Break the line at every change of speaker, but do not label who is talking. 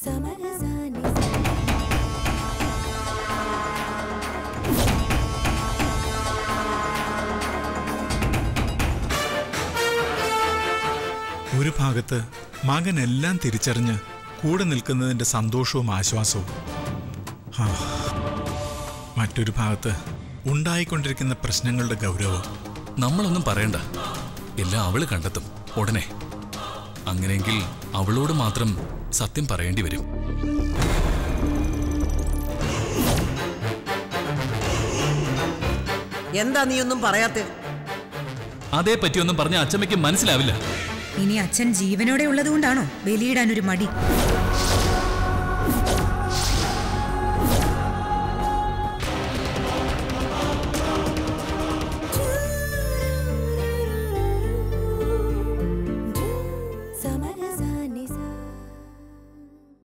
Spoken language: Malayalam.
ഒരു ഭാഗത്ത് മകൻ എല്ലാം തിരിച്ചറിഞ്ഞ് കൂടെ നിൽക്കുന്നതിന്റെ സന്തോഷവും ആശ്വാസവും ആ, മറ്റൊരു ഭാഗത്ത് ഉണ്ടായിക്കൊണ്ടിരിക്കുന്ന പ്രശ്നങ്ങളുടെ ഗൗരവം
നമ്മളൊന്നും പറയണ്ട എല്ലാം അവള് കണ്ടെത്തും ഉടനെ അങ്ങനെയെങ്കിൽ അവളോട് മാത്രം സത്യം പറയേണ്ടി വരും
എന്താ നീയൊന്നും പറയാത്തെ
അതേ പറ്റിയൊന്നും പറഞ്ഞ അച്ചമ്മയ്ക്ക് മനസ്സിലാവില്ല
ഇനി അച്ഛൻ ജീവനോടെ ഉള്ളതുകൊണ്ടാണോ ബലിയിടാൻ ഒരു മടി